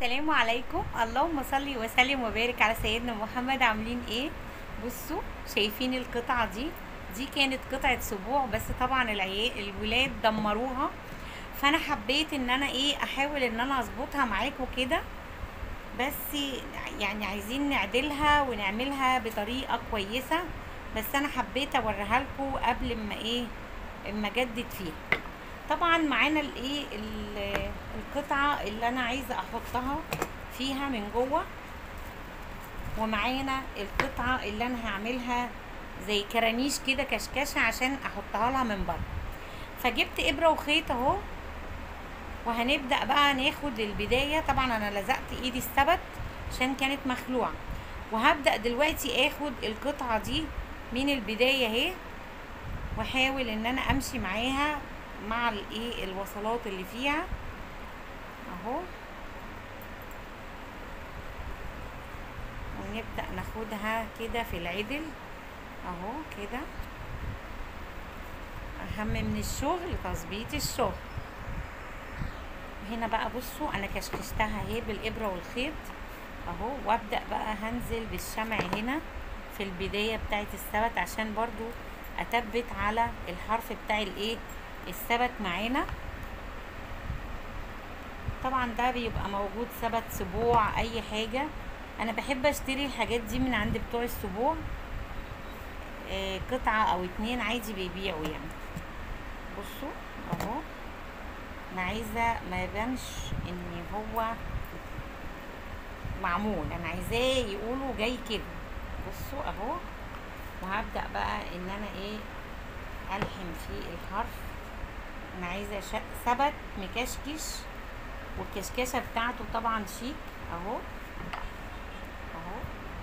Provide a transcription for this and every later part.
السلام عليكم اللهم صل وسلم وبارك على سيدنا محمد عاملين ايه بصوا شايفين القطعة دي دي كانت قطعة سبوع بس طبعا العيال الولاد دمروها فانا حبيت ان انا ايه احاول ان انا اظبطها معاكم كده بس يعني عايزين نعدلها ونعملها بطريقة كويسة بس انا حبيت اوريها لكم قبل ما ايه اما اجدد فيها طبعا معانا الايه ال- القطعه اللي انا عايزه احطها فيها من جوه ومعانا القطعه اللي انا هعملها زي كرانيش كده كشكشه عشان احطها لها من بره فجبت ابره وخيط اهو وهنبدا بقى ناخد البدايه طبعا انا لزقت ايدي السبت عشان كانت مخلوعه وهبدا دلوقتي اخد القطعه دي من البدايه اهي واحاول ان انا امشي معاها مع الايه الوصلات اللي فيها اهو ونبدأ ناخدها كده في العدل اهو كده اهم من الشغل تظبيط الشغل هنا بقى بصوا انا كشكشتها اهي بالابره والخيط اهو وابدا بقى هنزل بالشمع هنا في البدايه بتاعت السبت عشان برضو اثبت على الحرف بتاع الايه السبت معانا طبعا ده بيبقى موجود سبت سبوع اي حاجه انا بحب اشتري الحاجات دي من عند بتوع السبوع آه قطعه او اتنين عادي بيبيعوا يعني بصوا اهو انا عايزه ما يبانش ان هو معمول انا عايزاه يقولوا جاي كده بصوا اهو وهبدا بقى ان انا ايه الحم في الحرف انا عايزه ش- ثبت مكشكش والكشكشه بتاعته طبعا شيك اهو اهو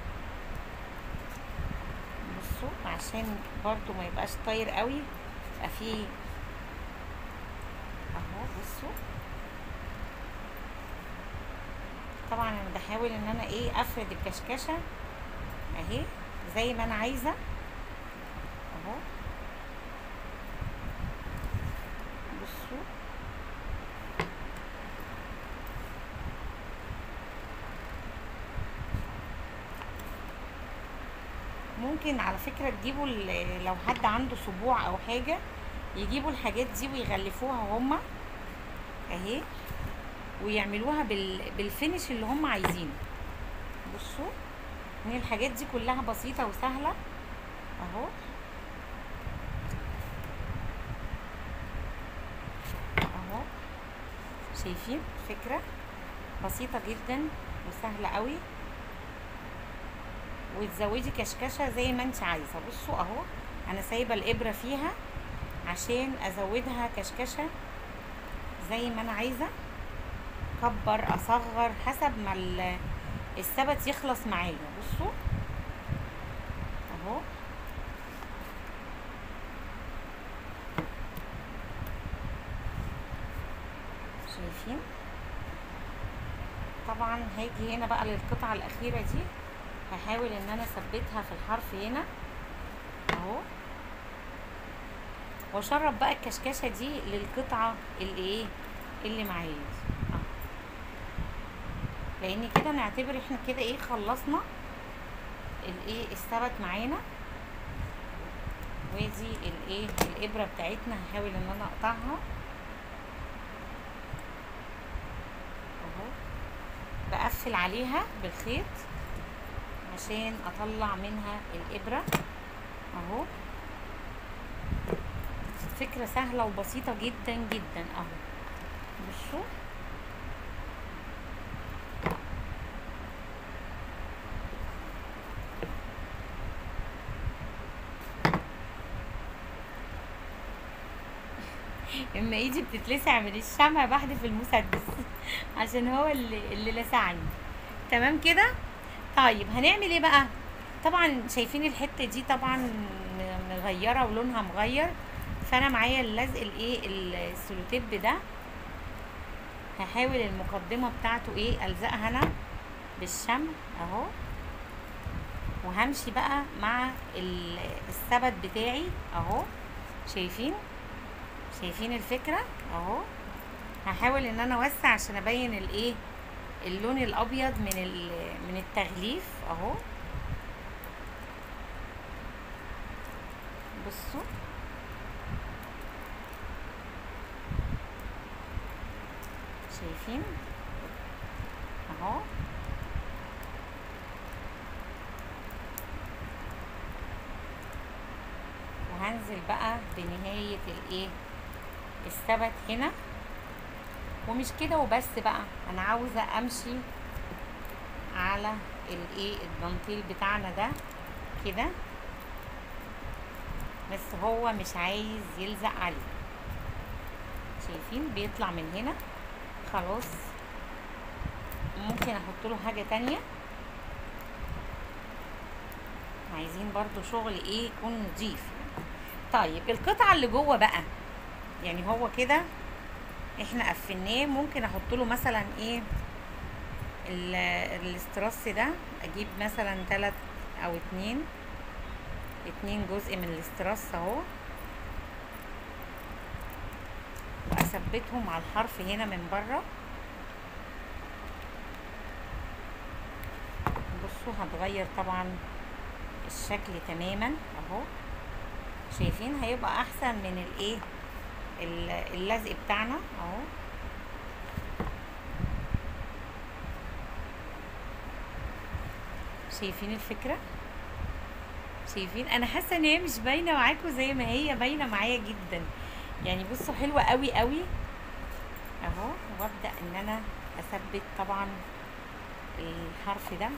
بصوا عشان برضو ما يبقاش طاير قوي يبقى فيه اهو بصوا طبعا انا بحاول ان انا ايه افرد الكشكشه اهي زي ما انا عايزه اهو بصوا ممكن على فكرة تجيبوا ال- لو حد عنده سبوع او حاجة يجيبوا الحاجات دي ويغلفوها هما اهي ويعملوها بال... بالفينش اللي هم عايزينه بصوا ان الحاجات دي كلها بسيطة وسهلة اهو اهو شايفين فكرة بسيطة جدا وسهلة قوي وتزودي كشكشة زي ما انت عايزة بصوا اهو انا سايبة الابرة فيها عشان ازودها كشكشة زي ما انا عايزة اكبر اصغر حسب ما ال- السبت يخلص معايا بصوا اهو شايفين طبعا هاجي هنا بقى للقطعة الأخيرة دي هحاول ان انا اثبتها في الحرف هنا اهو واشرب بقى الكشكشة دي للقطعة اللي ايه اللي معايا دي اهو لان كده نعتبر احنا كده ايه خلصنا الايه السبت معانا ودي الايه الابره بتاعتنا هحاول ان انا اقطعها اهو بقفل عليها بالخيط عشان اطلع منها الابره اهو فكره سهله وبسيطه جدا جدا اهو بصوا اما ايدي بتتلسع من الشمع بحذف المسدس عشان هو اللي, اللي لسعني تمام كده طيب هنعمل ايه بقى طبعا شايفين الحته دي طبعا م- مغيره ولونها مغير فانا معايا اللزق الايه السلوتيب ده هحاول المقدمه بتاعته ايه الزقها انا بالشمع اهو وهمشي بقى مع ال- السبت بتاعي اهو شايفين شايفين الفكرة اهو هحاول ان انا اوسع عشان ابين الايه اللون الابيض من ال- من التغليف اهو بصوا شايفين اهو وهنزل بقى بنهاية الايه السبت هنا ومش كده وبس بقى انا عاوزة امشي على الايه الدانتيل بتاعنا ده كده بس هو مش عايز يلزق عليه شايفين بيطلع من هنا خلاص ممكن احط له حاجة تانية عايزين برضو شغل ايه يكون نضيف طيب القطعة اللي جوه بقى يعني هو كده احنا قفلناه ممكن احط له مثلا ايه ال- الاسترس ده اجيب مثلا تلات او اتنين اتنين جزء من الاسترس اهو واثبتهم على الحرف هنا من بره بصوا هتغير طبعا الشكل تماما اهو شايفين هيبقى احسن من الايه ال- اللزق بتاعنا اهو شايفين الفكره شايفين انا حاسه ان هي مش باينه معاكم زي ما هي باينه معايا جدا يعني بصوا حلوه قوي قوي اهو وابدا ان انا اثبت طبعا الحرف ده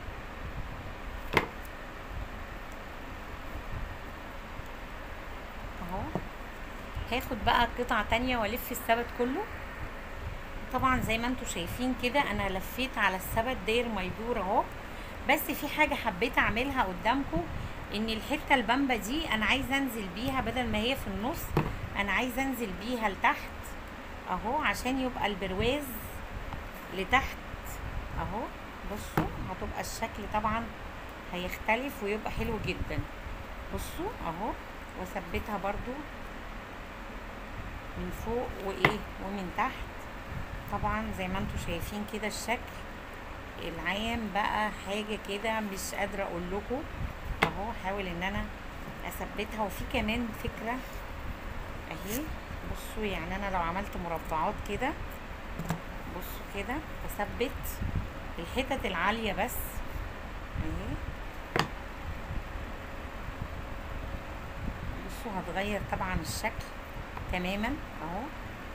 اهو هاخد بقى قطعة تانية والف السبت كله طبعا زي ما انتوا شايفين كده انا لفيت على السبت داير ما يدور اهو بس في حاجة حبيت اعملها قدامكم ان الحتة البامبا دي انا عايزة انزل بيها بدل ما هي في النص انا عايزة انزل بيها لتحت اهو عشان يبقى البرواز لتحت اهو بصوا هتبقى الشكل طبعا هيختلف ويبقى حلو جدا بصوا اهو واثبتها برضو من فوق وايه ومن تحت طبعا زي ما انتوا شايفين كده الشكل العام بقى حاجة كده مش قادرة اقول لكم اهو حاول ان انا اثبتها وفي كمان فكرة اهي بصوا يعني انا لو عملت مربعات كده بصوا كده بثبت الحتت العالية بس اهي بصوا هتغير طبعا الشكل تماما اهو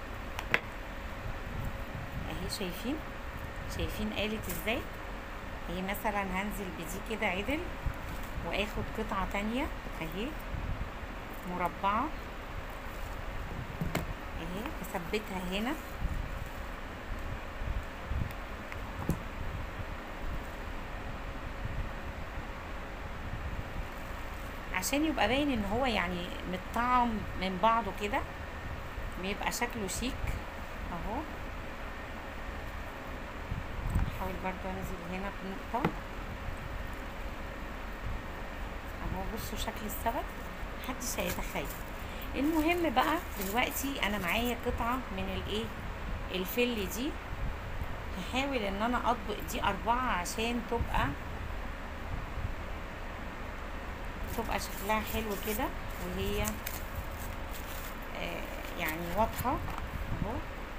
اهي شايفين شايفين قالت ازاي اهي مثلا هنزل بدي كده عدل واخد قطعة تانية اهي مربعة اهي اثبتها هنا عشان يبقى باين ان هو يعني متطعم من بعضه كده بيبقى شكله شيك اهو احاول برضو انزل هنا بنقطة اهو بصوا شكل السبت محدش هيتخيل المهم بقى دلوقتي انا معايا قطعة من الايه الفل دي هحاول ان انا اطبق دي اربعة عشان تبقى تبقى شكلها حلو كده وهي آه يعني واضحة اهو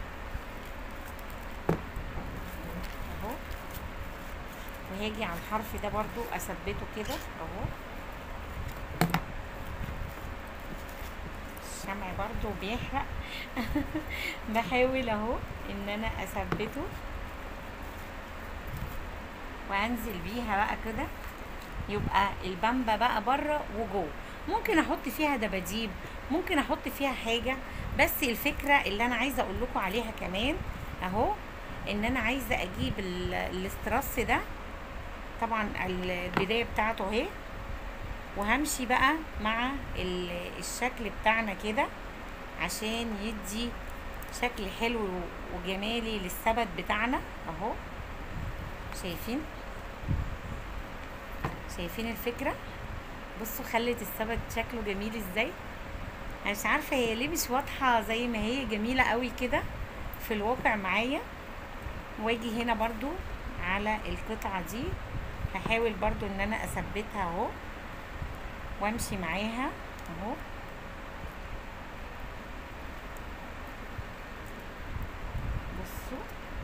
اهو وهاجي على الحرف ده برضو اثبته كده اهو الشمع برضو بيحرق بحاول اهو ان انا اثبته وانزل بيها بقى كده يبقى البامبا بقى بره وجوه ممكن احط فيها دباديب ممكن احط فيها حاجه بس الفكره اللي انا عايزه اقول لكم عليها كمان اهو ان انا عايزه اجيب ال- الاسترس ده طبعا البدايه بتاعته اهي وهمشي بقى مع ال- الشكل بتاعنا كده عشان يدي شكل حلو وجمالي للسبت بتاعنا اهو شايفين شايفين الفكرة بصوا خلت السبت شكله جميل ازاي انا مش عارفة هي ليه مش واضحة زي ما هي جميلة قوي كده في الواقع معايا واجي هنا برضو على القطعة دي هحاول برضو ان انا اثبتها اهو وامشي معاها اهو بصوا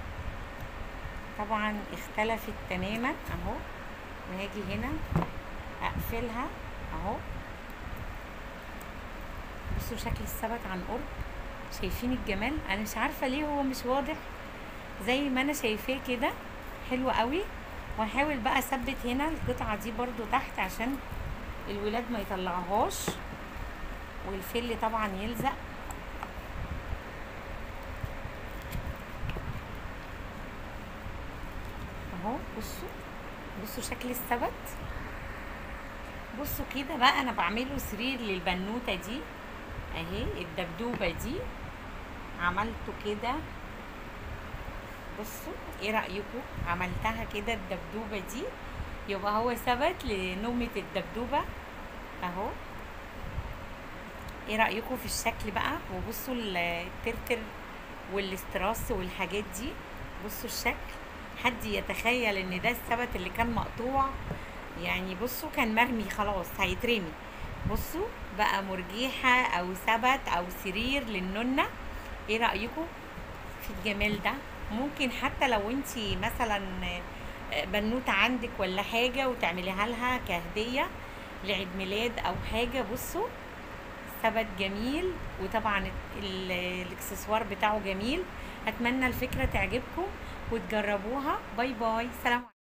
طبعا اختلفت تماما اهو وهاجي هنا اقفلها اهو بصوا شكل السبت عن قرب شايفين الجمال انا مش عارفه ليه هو مش واضح زي ما انا شايفاه كده حلو قوي وهحاول بقى اثبت هنا القطعه دي برضو تحت عشان الولاد ما يطلعوهاش والفل طبعا يلزق اهو بصوا بصوا شكل السبت بصوا كده بقى انا بعمله سرير للبنوته دي اهي الدبدوبه دي عملته كده بصوا ايه رايكم عملتها كده الدبدوبه دي يبقى هو ثبت لنومه الدبدوبه اهو ايه رايكم في الشكل بقى وبصوا الترتر والاستراس والحاجات دي بصوا الشكل حد يتخيل ان ده الثبت اللي كان مقطوع يعني بصوا كان مرمي خلاص هيترمي بصوا بقى مرجيحة او ثبت او سرير للنونة ايه رأيكم في الجمال ده ممكن حتى لو انتي مثلا بنوتة عندك ولا حاجة وتعمليها لها كهدية لعيد ميلاد او حاجة بصوا ثبت جميل وطبعا الاكسسوار بتاعه جميل اتمنى الفكرة تعجبكم وتجربوها باي باي سلام